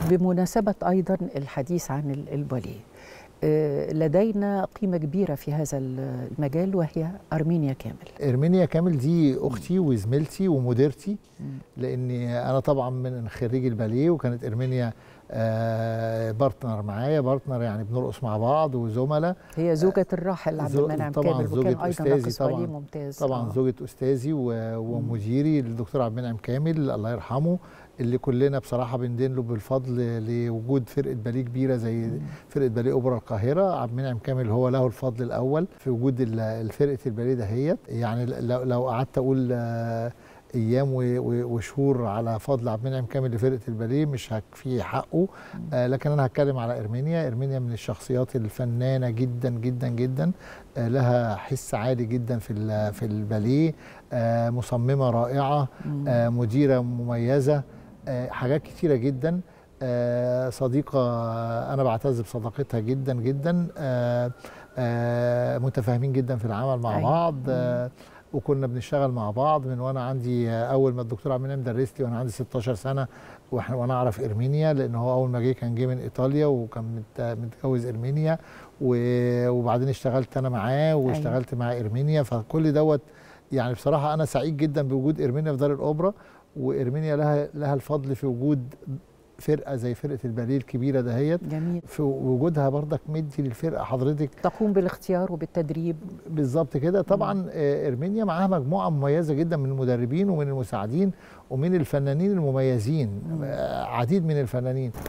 بمناسبة أيضا الحديث عن ال- الباليه آه، لدينا قيمة كبيرة في هذا المجال وهي أرمينيا كامل ارمينيا كامل دي اختي وزميلتي ومديرتي لاني انا طبعا من خريج الباليه وكانت ارمينيا آه بارتنر معايا بارتنر يعني بنرقص مع بعض وزملاء هي زوجة الراحل عبد زو- المنعم طبعاً كامل زوجة وكان أيضا أستاذي راقص طبعاً. باليه ممتاز طبعا آه. زوجة استاذي و- ومديري الدكتور عبد المنعم كامل الله يرحمه اللي كلنا بصراحه بندين له بالفضل لوجود فرقه باليه كبيره زي فرقه باليه اوبرا القاهره عبد المنعم كامل هو له الفضل الاول في وجود ال- الفرقه الباليه دهيت يعني لو لو قعدت اقول آه، ايام و- و- وشهور على فضل عبد المنعم كامل لفرقه الباليه مش هكفي حقه آه لكن انا هتكلم على ارمينيا ارمينيا من الشخصيات الفنانه جدا جدا جدا آه لها حس عالي جدا في ال- في الباليه آه مصممه رائعه مم. آه مديره مميزه آه حاجات كتيره جدا آه صديقه آه، انا بعتز بصداقتها جدا جدا آه آه متفاهمين جدا في العمل مع أيوة. بعض آه وكنا بنشتغل مع بعض من وانا عندي آه، اول ما الدكتور عبد المنعم درس لي وانا عندي 16 سنه واحنا وانا اعرف ارمينيا لان هو اول ما جه كان جه من ايطاليا وكان مت- متجوز ارمينيا و- وبعدين اشتغلت انا معاه واشتغلت مع ارمينيا فكل دوت يعني بصراحه انا سعيد جدا بوجود ارمينيا في دار الاوبرا وارمينيا لها لها الفضل في وجود فرقه زي فرقه الباليه الكبيره دهيت جميل في وجودها برضك مدي للفرقه حضرتك تقوم بالاختيار وبالتدريب بالظبط كده طبعا آه، ارمينيا معاها مجموعه مميزه جدا من المدربين ومن المساعدين ومن الفنانين المميزين آه، عديد من الفنانين